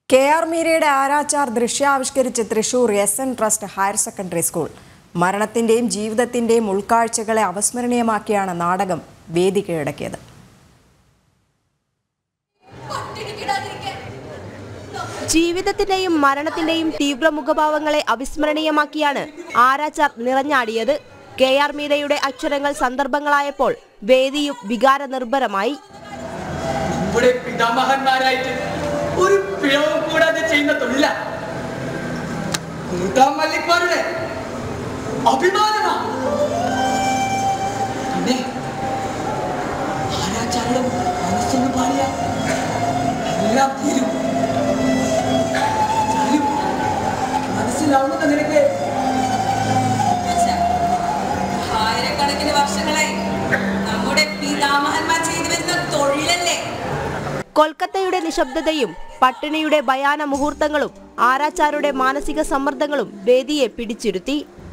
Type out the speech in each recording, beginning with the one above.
K R മീരയുടെ ആരാച്ചാർ ദൃശ്യാവിഷ്കരിച്ച് Thrissur S N trust higher secondary school മരണത്തിന്റെയും ജീവിതത്തിന്റെയും ഉൾക്കാഴ്ചകളെ അവിസ്മരണീയമാക്കിയാണ് നാടകം വേദി കീഴടക്കിയത് ജീവിതത്തിന്റെയും മരണത്തിന്റെയും തീവ്ര മുഖഭാവങ്ങളെ അവിസ്മരണീയമാക്കിയാണ് ആരാച്ചാർ നിറഞ്ഞാടിയത് കെ ആർ മീരയുടെ അക്ഷരങ്ങൾ സന്ദർഭങ്ങളായപ്പോൾ വേദിയും വികാര നിർഭരമായി നമ്മുടെ പിതാമഹന്മാരായിട്ട് ഒരു പിഴവും കൂടാതെ ചെയ്യുന്ന തൊഴില മല്ലിക്കാരുടെ അഭിമാനമാ പിന്നെ ആരാച്ചാരുടെ മനസ്സൊന്ന് പാടിയ എല്ലാം തീരും തീരും. മനസ്സിലാവുന്നത് നിനക്ക് ആയിരക്കണക്കിന് വർഷങ്ങളായി നമ്മുടെ പിതാമഹന്മാർ ചെയ്തു വരുന്ന തൊഴിലല്ലേ കൊൽക്കത്തയുടെ നിശബ്ദതയും പട്ടിണിയുടെ ഭയാന മുഹൂർത്തങ്ങളും ആരാച്ചാരുടെ മാനസിക സമ്മർദ്ദങ്ങളും വേദിയെ പിടിച്ചിരുത്തി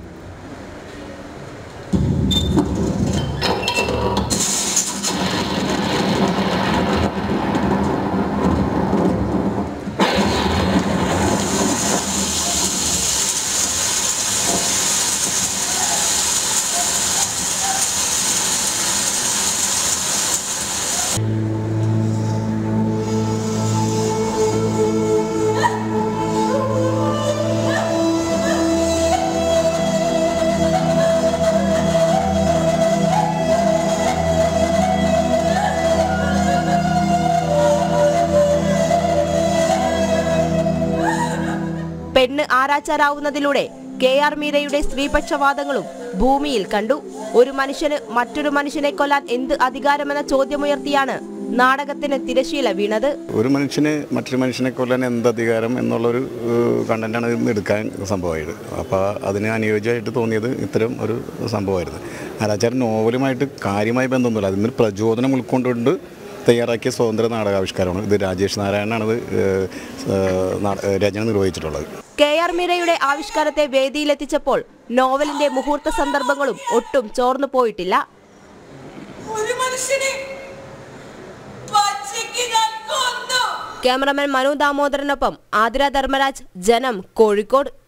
പെണ്ണ് ആരാച്ചാരാവുന്നതിലൂടെ കെ ആർ മീരയുടെ സ്ത്രീപക്ഷവാദങ്ങളും ഭൂമിയിൽ കണ്ടു ഒരു മനുഷ്യന് മറ്റൊരു മനുഷ്യനെ കൊല്ലാൻ എന്ത് അധികാരമെന്ന ചോദ്യമുയർത്തിയാണ് നാടകത്തിന് തിരശീല വീണത് ഒരു മനുഷ്യന് മറ്റൊരു മനുഷ്യനെ കൊല്ലാൻ എന്ത് അധികാരം എന്നുള്ളൊരു കണ്ടന്റാണ് ഇന്ന് എടുക്കാൻ സംഭവമായത് അപ്പോൾ അതിന് അനുയോജ്യമായിട്ട് തോന്നിയത് ഇത്തരം ഒരു സംഭവമായിരുന്നു ആരാച്ചാരൻ നോവലുമായിട്ട് കാര്യമായ ബന്ധമൊന്നുമില്ല അതിൽ നിന്ന് പ്രചോദനം ഉൾക്കൊണ്ടുകൊണ്ട് തയ്യാറാക്കിയ സ്വതന്ത്ര നാടകാവിഷ്കാരമാണ് ഇത് രാജേഷ് നാരായണനാണ് ഇത് ഏഹ്, ഏഹ്, നാട- രചന നിർവഹിച്ചിട്ടുള്ളത് കെ ആർ മീരയുടെ ആവിഷ്കാരത്തെ വേദിയിലെത്തിച്ചപ്പോൾ നോവലിന്റെ മുഹൂർത്ത സന്ദർഭങ്ങളും ഒട്ടും ചോർന്നു പോയിട്ടില്ല ഒരു മനുഷ്യനെ പച്ചയ്ക്ക് ഞാൻ കൊന്നു ക്യാമറമാൻ മനു ദാമോദരനൊപ്പം ആതിര ധർമ്മരാജ് ജനം കോഴിക്കോട്